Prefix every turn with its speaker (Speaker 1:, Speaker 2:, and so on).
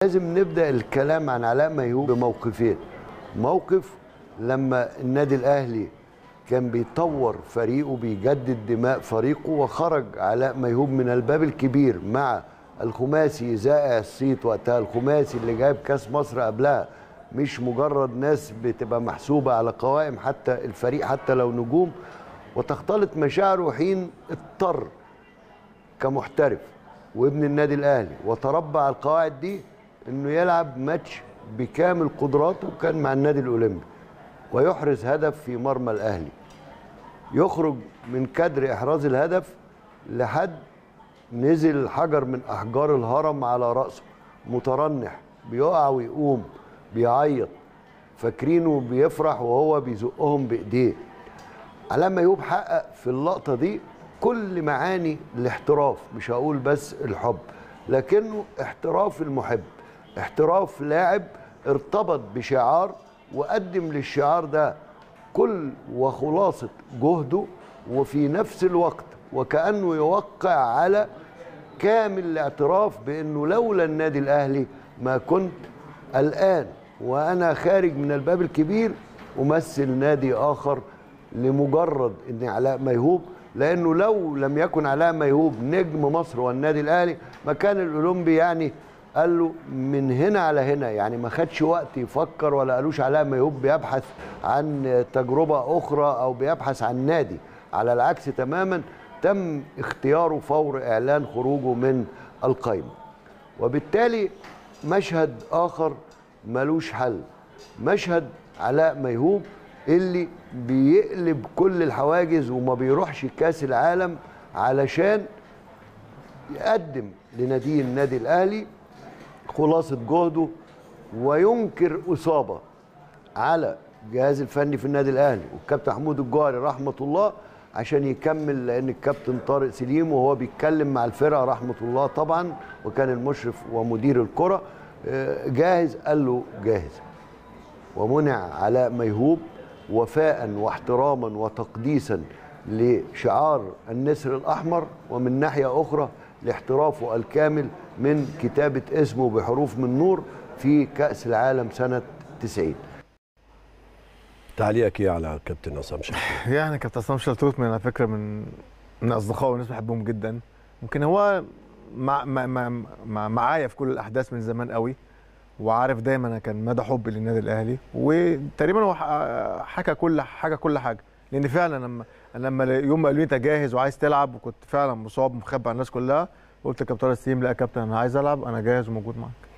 Speaker 1: لازم نبدا الكلام عن علاء ميهوب بموقفين موقف لما النادي الاهلي كان بيطور فريقه بيجدد دماء فريقه وخرج علاء ميهوب من الباب الكبير مع الخماسي زائع الصيت وقتها الخماسي اللي جايب كاس مصر قبلها مش مجرد ناس بتبقى محسوبه على قوائم حتى الفريق حتى لو نجوم وتختلط مشاعره حين اضطر كمحترف وابن النادي الاهلي وتربى على القواعد دي انه يلعب ماتش بكامل قدراته كان مع النادي الاولمبي ويحرز هدف في مرمى الاهلي يخرج من كادر احراز الهدف لحد نزل حجر من احجار الهرم على راسه مترنح بيقع ويقوم بيعيط فاكرينه بيفرح وهو بيزقهم بايديه علاء ميوب حقق في اللقطه دي كل معاني الاحتراف مش هقول بس الحب لكنه احتراف المحب احتراف لاعب ارتبط بشعار وقدم للشعار ده كل وخلاصة جهده وفي نفس الوقت وكأنه يوقع على كامل الاعتراف بأنه لولا النادي الأهلي ما كنت الآن وأنا خارج من الباب الكبير أمثل نادي آخر لمجرد أن علاء ميهوب لأنه لو لم يكن علاء ميهوب نجم مصر والنادي الأهلي ما كان الأولمبي يعني قال له من هنا على هنا يعني ما خدش وقت يفكر ولا قالوش علاء ميهوب بيبحث عن تجربة أخرى أو بيبحث عن نادي على العكس تماما تم اختياره فور إعلان خروجه من القائمة وبالتالي مشهد آخر ملوش حل مشهد علاء ميهوب اللي بيقلب كل الحواجز وما بيروحش كاس العالم علشان يقدم لنادي النادي الاهلي خلاصه جهده وينكر اصابه على الجهاز الفني في النادي الاهلي والكابتن محمود الجوهري رحمه الله عشان يكمل لان الكابتن طارق سليم وهو بيتكلم مع الفرقه رحمه الله طبعا وكان المشرف ومدير الكره جاهز قال له جاهز ومنع علاء ميهوب وفاء واحتراما وتقديسا لشعار النسر الاحمر ومن ناحيه اخرى لاحترافه الكامل من كتابه اسمه بحروف من نور في كاس العالم سنه 90
Speaker 2: تعليقك ايه على كابتن عصام شلتوت؟
Speaker 3: يعني كابتن عصام شلتوت من على فكره من من اصدقائي وناس بحبهم جدا ممكن هو مع مع مع مع معايا في كل الاحداث من زمان قوي وعارف دايما انا كان مدى حبي للنادي الاهلي وتقريبا هو حكى كل حاجه كل حاجه لان فعلا لما لما يوم ما قالوا لي انت جاهز وعايز تلعب وكنت فعلا مصاب مخبي على الناس كلها قلت لكابتن طارق سليم لا يا كابتن انا عايز العب انا جاهز وموجود معاك